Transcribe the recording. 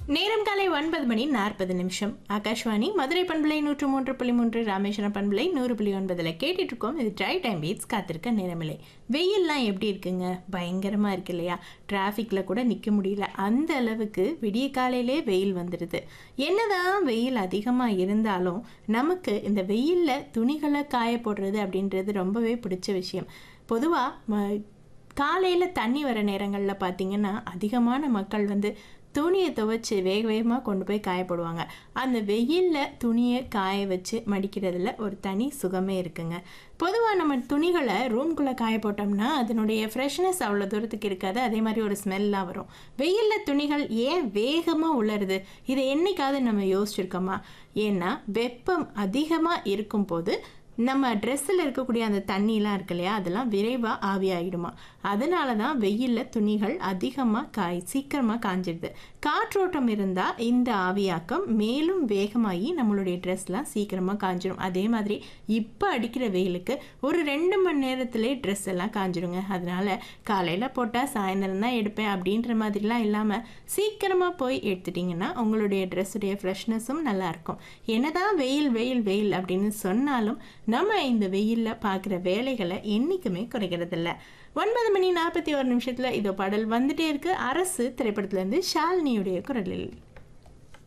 நேரம் காலை ஒன்பது மணி நாற்பது நிமிஷம் ஆகாஷ்வாணி மதுரை பண்பலை நூற்று மூன்று புள்ளி மூன்று ராமேஸ்வரம் பண்பலை நூறு புள்ளி ஒன்பதுல கேட்டுட்டு இருக்கோம் இது ட்ரை டைம் பீட்ஸ் காத்திருக்க நேரமில்லை வெயில்லாம் எப்படி இருக்குங்க பயங்கரமா இருக்கு இல்லையா டிராஃபிக்ல கூட நிக்க முடியல அந்த அளவுக்கு விடிய காலையிலே வெயில் வந்துடுது என்னதான் வெயில் அதிகமா இருந்தாலும் நமக்கு இந்த வெயில்ல துணிகளை காய போடுறது அப்படின்றது ரொம்பவே பிடிச்ச விஷயம் பொதுவாக காலையில் தண்ணி வர நேரங்களில் பார்த்தீங்கன்னா அதிகமான மக்கள் வந்து துணியை துவைச்சி வேக வேகமாக கொண்டு போய் காய போடுவாங்க அந்த வெயிலில் துணியை காய வச்சு மடிக்கிறதுல ஒரு தனி சுகமே இருக்குங்க பொதுவாக நம்ம துணிகளை ரூம்குள்ளே காய போட்டோம்னா அதனுடைய ஃப்ரெஷ்னஸ் அவ்வளோ தூரத்துக்கு இருக்காது அதே மாதிரி ஒரு ஸ்மெல்லாம் வரும் வெயிலில் துணிகள் ஏன் வேகமாக உலருது இதை என்னைக்காவது நம்ம யோசிச்சிருக்கோமா ஏன்னா வெப்பம் அதிகமாக இருக்கும் போது நம்ம ட்ரெஸ்ஸில் இருக்கக்கூடிய அந்த தண்ணிலாம் இருக்கு இல்லையா அதெல்லாம் விரைவாக ஆவியாகிடுமா அதனால தான் வெயிலில் துணிகள் அதிகமாக காய் சீக்கிரமாக காஞ்சிடுது காற்றோட்டம் இருந்தால் இந்த ஆவியாக்கம் மேலும் வேகமாகி நம்மளுடைய ட்ரெஸ்லாம் சீக்கிரமாக காஞ்சிடும் அதே மாதிரி இப்போ அடிக்கிற வெயிலுக்கு ஒரு ரெண்டு மணி நேரத்திலே ட்ரெஸ் எல்லாம் காஞ்சிடுங்க அதனால காலையில் போட்டால் சாயந்தரம் தான் எடுப்பேன் அப்படின்ற மாதிரிலாம் இல்லாமல் சீக்கிரமாக போய் எடுத்துட்டிங்கன்னா உங்களுடைய ட்ரெஸ்ஸுடைய ஃப்ரெஷ்னஸும் நல்லாயிருக்கும் என்னதான் வெயில் வெயில் வெயில் அப்படின்னு சொன்னாலும் நம்ம இந்த வெயிலில் பார்க்குற வேலைகளை என்றைக்குமே குறைக்கிறதில்ல ஒன்பது மணி நாற்பத்தி ஒரு நிமிஷத்தில் இதோ பாடல் வந்துட்டே இருக்கு அரசு திரைப்படத்துலேருந்து ஷாலினியுடைய குரலில்